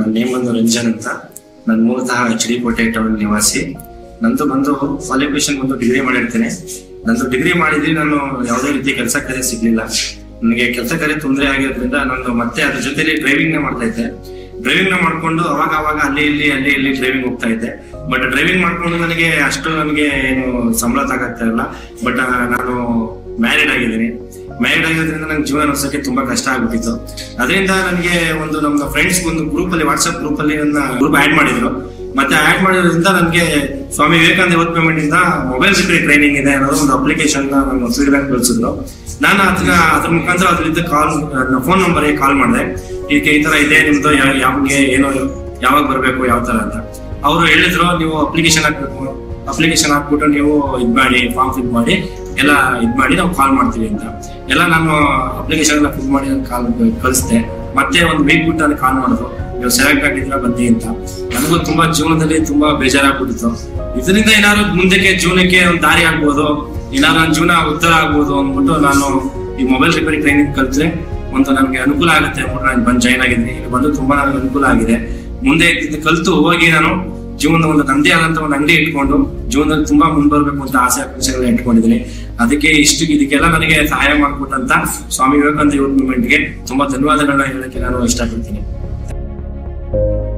ನನ್ನ ನೇಮ್ ಬಂದು ರಂಜನ್ ಅಂತ ನಾನು ಮೂಲತಃ ಎಚ್ ಡಿ ಕೋಟೆ ಟೌನ್ ನಿವಾಸಿ ನಂದು ಬಂದು ಕ್ವಾಲಿಫಿಕೇಶನ್ ಬಂದು ಡಿಗ್ರಿ ಮಾಡಿರ್ತೇನೆ ನಂದು ಡಿಗ್ರಿ ಮಾಡಿದ್ರೆ ನಾನು ಯಾವುದೇ ರೀತಿ ಕೆಲಸ ಕಾರ್ಯ ಸಿಗ್ಲಿಲ್ಲ ನನಗೆ ಕೆಲಸ ಕಾರ್ಯ ತೊಂದರೆ ಆಗಿರೋದ್ರಿಂದ ನಾನು ಮತ್ತೆ ಅದ್ರ ಜೊತೆಲಿ ಡ್ರೈವಿಂಗ್ ನ ಮಾಡ್ತಾ ಇದ್ದೆ ಡ್ರೈವಿಂಗ್ ನ ಮಾಡ್ಕೊಂಡು ಅವಾಗ ಅವಾಗ ಅಲ್ಲಿ ಇಲ್ಲಿ ಅಲ್ಲಿ ಇಲ್ಲಿ ಡ್ರೈವಿಂಗ್ ಹೋಗ್ತಾ ಇದ್ದೆ ಬಟ್ ಡ್ರೈವಿಂಗ್ ಮಾಡ್ಕೊಂಡು ನನಗೆ ಅಷ್ಟು ನನಗೆ ಏನು ಸಂಬಳ ತಗೋತಾ ಇಲ್ಲ ಬಟ್ ನಾನು ಮ್ಯಾರಿಡ್ ಆಗಿದ್ದೀನಿ ಮ್ಯಾರಿಡ್ ಆಗಿರೋದ್ರಿಂದ ನಂಗೆ ಜೀವನ ನಡೆಸೋಕೆ ತುಂಬಾ ಕಷ್ಟ ಆಗ್ಬಿಟ್ಟಿತ್ತು ಅದರಿಂದ ನನಗೆ ಒಂದು ನಮ್ಮ ಫ್ರೆಂಡ್ಸ್ ಒಂದು ಗ್ರೂಪ್ ಅಲ್ಲಿ ವಾಟ್ಸ್ಆಪ್ ಗ್ರೂಪ್ ಅಲ್ಲಿ ನನ್ನ ಗ್ರೂಪ್ ಆಡ್ ಮಾಡಿದ್ರು ಮತ್ತೆ ಆಡ್ ಮಾಡಿರೋದ್ರಿಂದ ನನಗೆ ಸ್ವಾಮಿ ವಿವೇಕಾನಂದ ಯುವತ್ ಪೇಮೆಂಟ್ ಇಂದ ಮೊಬೈಲ್ ರಿಪೇರಿ ಟ್ರೈನಿಂಗ್ ಇದೆ ಅನ್ನೋದು ಒಂದು ಅಪ್ಲಿಕೇಶನ್ ನನ್ನ ಫೀಡ್ಬ್ಯಾಕ್ ಕಳಿಸಿದ್ರು ನಾನು ಅದನ್ನ ಅದ್ರ ಮುಖಾಂತರ ಅದ್ರಿಂದ ಕಾಲ್ ಫೋನ್ ನಂಬರ್ಗೆ ಕಾಲ್ ಮಾಡಿದೆ ಈಗ ಈ ತರ ಇದೆ ನಿಮ್ದು ಯಾ- ಯಾವ್ಗೆ ಏನೋ ಯಾವಾಗ ಬರಬೇಕು ಯಾವ ತರ ಅಂತ ಅವರು ಹೇಳಿದ್ರು ನೀವು ಅಪ್ಲಿಕೇಶನ್ ಹಾಕ್ಬೇಕು ಅಪ್ಲಿಕೇಶನ್ ಹಾಕ್ಬಿಟ್ಟು ನೀವು ಇದ್ ಮಾಡಿ ಫಾರ್ಮ್ ಫಿಲ್ ಮಾಡಿ ಎಲ್ಲ ಇದ್ ಮಾಡಿ ನಾವು ಕಾಲ್ ಮಾಡ್ತೀವಿ ಅಂತ ಎಲ್ಲ ನಾನು ಅಪ್ಲಿಕೇಶನ್ ಎಲ್ಲ ಫಿಲ್ ಮಾಡಿ ಕಾಲ್ ಕಳಿಸ್ದೆ ಮತ್ತೆ ಒಂದು ವೀಕ್ ಬಿಟ್ಟು ನನಗೆ ಕಾಲ್ ಮಾಡಿದ್ರು ನೀವು ಸೆಲೆಕ್ಟ್ ಆಗಿದ್ರ ಬನ್ನಿ ಅಂತ ನನಗೂ ತುಂಬಾ ಜೀವನದಲ್ಲಿ ತುಂಬಾ ಬೇಜಾರಾಗ್ಬಿಟ್ಟಿತ್ತು ಇದರಿಂದ ಏನಾದ್ರು ಮುಂದಕ್ಕೆ ಜೀವನಕ್ಕೆ ಒಂದು ದಾರಿ ಆಗ್ಬೋದು ಏನಾದ್ರು ನನ್ನ ಜೀವನ ಉದ್ಧಾರ ಆಗ್ಬೋದು ಅಂದ್ಬಿಟ್ಟು ನಾನು ಈ ಮೊಬೈಲ್ ರಿಪೇರಿ ಟ್ರೈನಿಂಗ್ ಕಲ್ತ್ರೆ ಒಂದು ನನಗೆ ಅನುಕೂಲ ಆಗುತ್ತೆ ಅಂದ್ಬಿಟ್ಟು ನಾನು ಬಂದು ಜಾಯ್ನ್ ಆಗಿದ್ದೀನಿ ಇಲ್ಲಿ ಬಂದು ತುಂಬಾ ನನಗೆ ಅನುಕೂಲ ಆಗಿದೆ ಮುಂದೆ ಇದನ್ನ ಕಲ್ತು ಹೋಗಿ ನಾನು ಜೀವನದ ಒಂದು ನಂದೇ ಆದಂತ ಒಂದು ಅಂಗಡಿ ಇಟ್ಕೊಂಡು ಜೀವನದಲ್ಲಿ ತುಂಬಾ ಮುಂದ್ಬರ್ಬೇಕು ಅಂತ ಆಸೆ ಆಕಾಂಕ್ಷೆಗಳನ್ನ ಇಟ್ಕೊಂಡಿದ್ದೀನಿ ಅದಕ್ಕೆ ಇಷ್ಟು ಇದಕ್ಕೆಲ್ಲ ನನಗೆ ಸಹಾಯ ಮಾಡ್ಕೊಟ್ಟಂತ ಸ್ವಾಮಿ ವಿವೇಕಾನಂದ ಯೂತ್ ಮೂವ್ಮೆಂಟ್ಗೆ ತುಂಬಾ ಧನ್ಯವಾದಗಳನ್ನ ಹೇಳಕ್ಕೆ ನಾನು ಇಷ್ಟಪಡ್ತೀನಿ